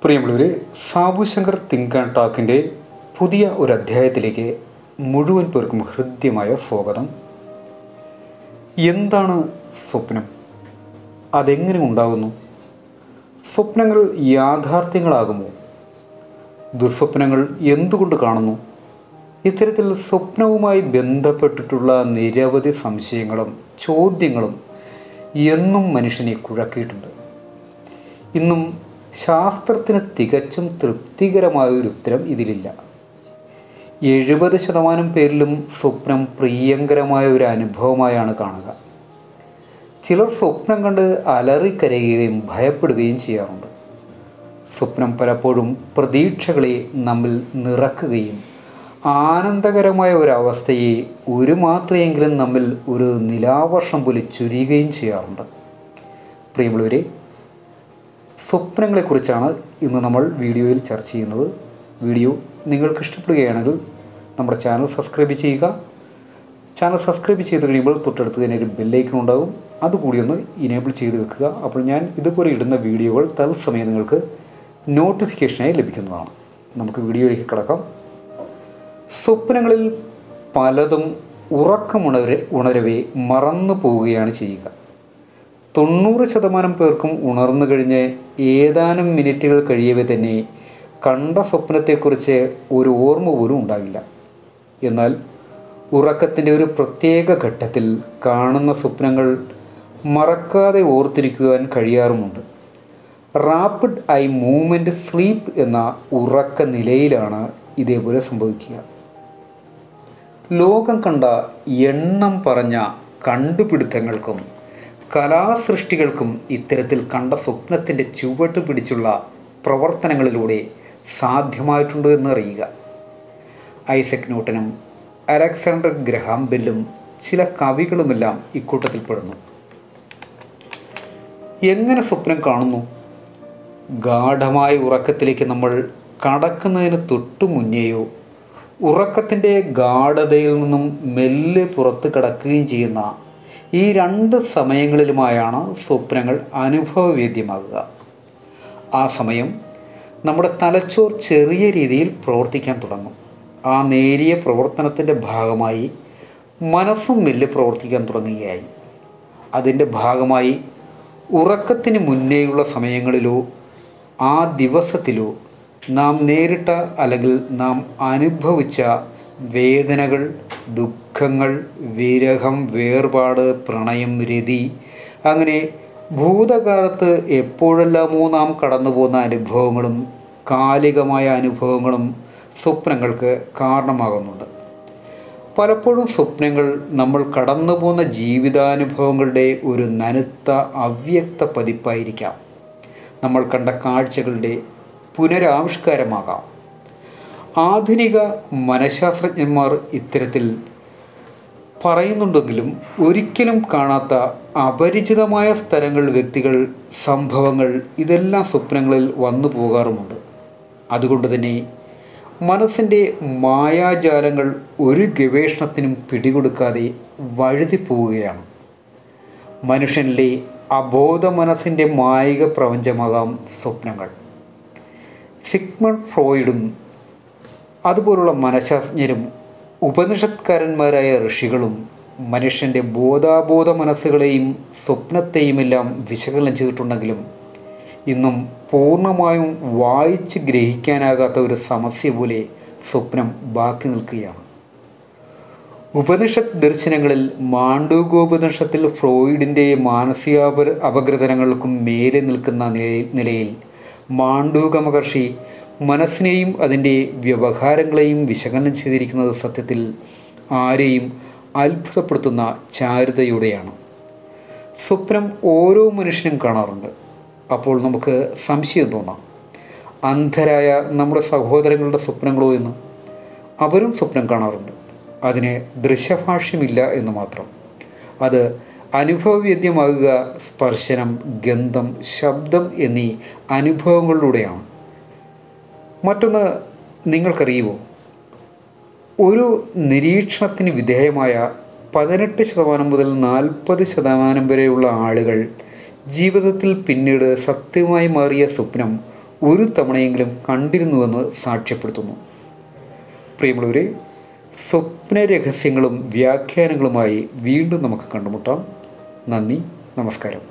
പ്രിയമുള്ളവരെ Sabu Shankar think and ടാക്കിൻ്റെ പുതിയ ഒരു അധ്യായത്തിലേക്ക് മുഴുവൻ പേർക്കും ഹൃദ്യമായ സ്വാഗതം എന്താണ് സ്വപ്നം അതെങ്ങനെ ഉണ്ടാകുന്നു സ്വപ്നങ്ങൾ യാഥാർത്ഥ്യങ്ങളാകുമോ ദുസ്വപ്നങ്ങൾ എന്തുകൊണ്ട് കാണുന്നു ഇത്തരത്തിൽ സ്വപ്നവുമായി ബന്ധപ്പെട്ടിട്ടുള്ള നിരവധി സംശയങ്ങളും ചോദ്യങ്ങളും എന്നും മനുഷ്യനെ കുഴക്കിയിട്ടുണ്ട് ഇന്നും ശാസ്ത്രത്തിന് തികച്ചും തൃപ്തികരമായ ഒരു ഉത്തരം ഇതിലില്ല എഴുപത് ശതമാനം പേരിലും സ്വപ്നം പ്രിയങ്കരമായ ഒരു അനുഭവമായാണ് കാണുക ചിലർ സ്വപ്നം കണ്ട് അലറിക്കരയുകയും ഭയപ്പെടുകയും ചെയ്യാറുണ്ട് സ്വപ്നം പലപ്പോഴും പ്രതീക്ഷകളെ നമ്മിൽ നിറക്കുകയും ആനന്ദകരമായ ഒരവസ്ഥയെ ഒരു മാത്രയെങ്കിലും നമ്മിൽ ഒരു നിലാവർഷം പോലെ ചുരിയുകയും ചെയ്യാറുണ്ട് പ്രിയമുള്ളവരെ സ്വപ്നങ്ങളെക്കുറിച്ചാണ് ഇന്ന് നമ്മൾ വീഡിയോയിൽ ചർച്ച ചെയ്യുന്നത് വീഡിയോ നിങ്ങൾക്ക് ഇഷ്ടപ്പെടുകയാണെങ്കിൽ നമ്മുടെ ചാനൽ സബ്സ്ക്രൈബ് ചെയ്യുക ചാനൽ സബ്സ്ക്രൈബ് ചെയ്ത് കഴിയുമ്പോൾ തൊട്ടടുത്ത് തന്നെ ഒരു ബെല്ലൈക്കൺ ഉണ്ടാകും അതുകൂടി ഒന്ന് ഇനേബിൾ ചെയ്ത് വെക്കുക അപ്പോൾ ഞാൻ ഇതുപോലെ ഇടുന്ന വീഡിയോകൾ തത്സമയം നിങ്ങൾക്ക് നോട്ടിഫിക്കേഷനായി ലഭിക്കുന്നതാണ് നമുക്ക് വീഡിയോയിലേക്ക് കിടക്കാം സ്വപ്നങ്ങളിൽ പലതും ഉറക്കമുണരെ ഉണരവേ മറന്നു പോവുകയാണ് ചെയ്യുക തൊണ്ണൂറ് ശതമാനം പേർക്കും ഉണർന്നു കഴിഞ്ഞ് ഏതാനും മിനിറ്റുകൾ കഴിയവേ തന്നെ കണ്ട സ്വപ്നത്തെക്കുറിച്ച് ഒരു ഓർമ്മ പോലും ഉണ്ടാകില്ല എന്നാൽ ഉറക്കത്തിൻ്റെ ഒരു പ്രത്യേക ഘട്ടത്തിൽ കാണുന്ന സ്വപ്നങ്ങൾ മറക്കാതെ ഓർത്തിരിക്കുവാൻ കഴിയാറുമുണ്ട് റാപ്പിഡ് ഐ മൂവ്മെൻറ്റ് സ്ലീപ്പ് എന്ന ഉറക്ക നിലയിലാണ് ഇതേപോലെ സംഭവിക്കുക ലോകം കണ്ട എണ്ണം പറഞ്ഞ കണ്ടുപിടുത്തങ്ങൾക്കും കലാസൃഷ്ടികൾക്കും ഇത്തരത്തിൽ കണ്ട സ്വപ്നത്തിൻ്റെ ചുവട്ട് പിടിച്ചുള്ള പ്രവർത്തനങ്ങളിലൂടെ സാധ്യമായിട്ടുണ്ട് എന്നറിയുക ഐസക് ന്യൂട്ടനും അലക്സാണ്ടർ ഗ്രഹാം ബെല്ലും ചില കവികളുമെല്ലാം ഇക്കൂട്ടത്തിൽപ്പെടുന്നു എങ്ങനെ സ്വപ്നം കാണുന്നു ഗാഠമായ ഉറക്കത്തിലേക്ക് നമ്മൾ കടക്കുന്നതിന് തൊട്ടു മുന്നേയോ ഉറക്കത്തിൻ്റെ ഗാഠതയിൽ നിന്നും മെല്ലെ പുറത്ത് കിടക്കുകയും ചെയ്യുന്ന ഈ രണ്ട് സമയങ്ങളിലുമായാണ് സ്വപ്നങ്ങൾ അനുഭവവേദ്യമാകുക ആ സമയം നമ്മുടെ തലച്ചോർ ചെറിയ രീതിയിൽ പ്രവർത്തിക്കാൻ തുടങ്ങും ആ നേരിയ പ്രവർത്തനത്തിൻ്റെ ഭാഗമായി മനസ്സും മെല്ലെ പ്രവർത്തിക്കാൻ തുടങ്ങുകയായി അതിൻ്റെ ഭാഗമായി ഉറക്കത്തിന് മുന്നേയുള്ള സമയങ്ങളിലോ ആ ദിവസത്തിലോ നാം നേരിട്ട അല്ലെങ്കിൽ നാം അനുഭവിച്ച വേദനകൾ ദുഃഖങ്ങൾ വിരഹം വേർപാട് പ്രണയം രതി അങ്ങനെ ഭൂതകാലത്ത് എപ്പോഴെല്ലാമോ നാം കടന്നു പോകുന്ന അനുഭവങ്ങളും കാലികമായ അനുഭവങ്ങളും സ്വപ്നങ്ങൾക്ക് കാരണമാകുന്നുണ്ട് പലപ്പോഴും സ്വപ്നങ്ങൾ നമ്മൾ കടന്നു പോകുന്ന ജീവിതാനുഭവങ്ങളുടെ ഒരു നനുത്ത അവ്യക്ത പതിപ്പായിരിക്കാം നമ്മൾ കണ്ട കാഴ്ചകളുടെ പുനരാവിഷ്കാരമാകാം ആധുനിക മനഃശാസ്ത്രജ്ഞന്മാർ ഇത്തരത്തിൽ പറയുന്നുണ്ടെങ്കിലും ഒരിക്കലും കാണാത്ത അപരിചിതമായ സ്ഥലങ്ങൾ വ്യക്തികൾ സംഭവങ്ങൾ ഇതെല്ലാം സ്വപ്നങ്ങളിൽ വന്നു പോകാറുമുണ്ട് അതുകൊണ്ട് തന്നെ മനസ്സിൻ്റെ മായാജാലങ്ങൾ ഒരു ഗവേഷണത്തിനും പിടികൊടുക്കാതെ വഴുതി പോവുകയാണ് മനുഷ്യനിലെ അബോധ മനസ്സിൻ്റെ മായിക പ്രപഞ്ചമാകാം സ്വപ്നങ്ങൾ സിഗ്മണ്ട് ഫ്രോയിഡും അതുപോലുള്ള മനഃശാസ്ത്രജ്ഞരും ഉപനിഷത്കാരന്മാരായ ഋഷികളും മനുഷ്യൻ്റെ ബോധാബോധ മനസ്സുകളെയും സ്വപ്നത്തെയുമെല്ലാം വിശകലനം ചെയ്തിട്ടുണ്ടെങ്കിലും ഇന്നും പൂർണ്ണമായും വായിച്ച് ഗ്രഹിക്കാനാകാത്ത ഒരു സമസ്യ പോലെ സ്വപ്നം ബാക്കി നിൽക്കുകയാണ് ഉപനിഷത്ത് ദർശനങ്ങളിൽ മാണ്ഡൂകോപനിഷത്തിൽ ഫ്രോയിഡിൻ്റെ മാനസികാപ അപഗ്രഥനങ്ങൾക്കും മേലെ നിൽക്കുന്ന നിലയിൽ മാണ്ഡൂക മഹർഷി മനസ്സിനെയും അതിൻ്റെ വ്യവഹാരങ്ങളെയും വിശകലനം ചെയ്തിരിക്കുന്നത് സത്യത്തിൽ ആരെയും അത്ഭുതപ്പെടുത്തുന്ന ചാരുതയോടെയാണ് സ്വപ്നം ഓരോ മനുഷ്യനും കാണാറുണ്ട് അപ്പോൾ നമുക്ക് സംശയം തോന്നാം അന്ധരായ നമ്മുടെ സഹോദരങ്ങളുടെ സ്വപ്നങ്ങളോ എന്ന് അവരും സ്വപ്നം കാണാറുണ്ട് അതിന് ദൃശ്യഭാഷ്യമില്ല എന്ന് മാത്രം അത് അനുഭവവേദ്യമാകുക സ്പർശനം ഗന്ധം ശബ്ദം എന്നീ അനുഭവങ്ങളിലൂടെയാണ് മറ്റൊന്ന് നിങ്ങൾക്കറിയുമോ ഒരു നിരീക്ഷണത്തിന് വിധേയമായ പതിനെട്ട് ശതമാനം മുതൽ നാൽപ്പത് ശതമാനം വരെയുള്ള ആളുകൾ ജീവിതത്തിൽ പിന്നീട് സത്യമായി മാറിയ സ്വപ്നം ഒരു തവണയെങ്കിലും കണ്ടിരുന്നുവെന്ന് സാക്ഷ്യപ്പെടുത്തുന്നു പ്രിയമുള്ളവരെ സ്വപ്ന രഹസ്യങ്ങളും വ്യാഖ്യാനങ്ങളുമായി വീണ്ടും നമുക്ക് കണ്ടുമുട്ടാം നന്ദി നമസ്കാരം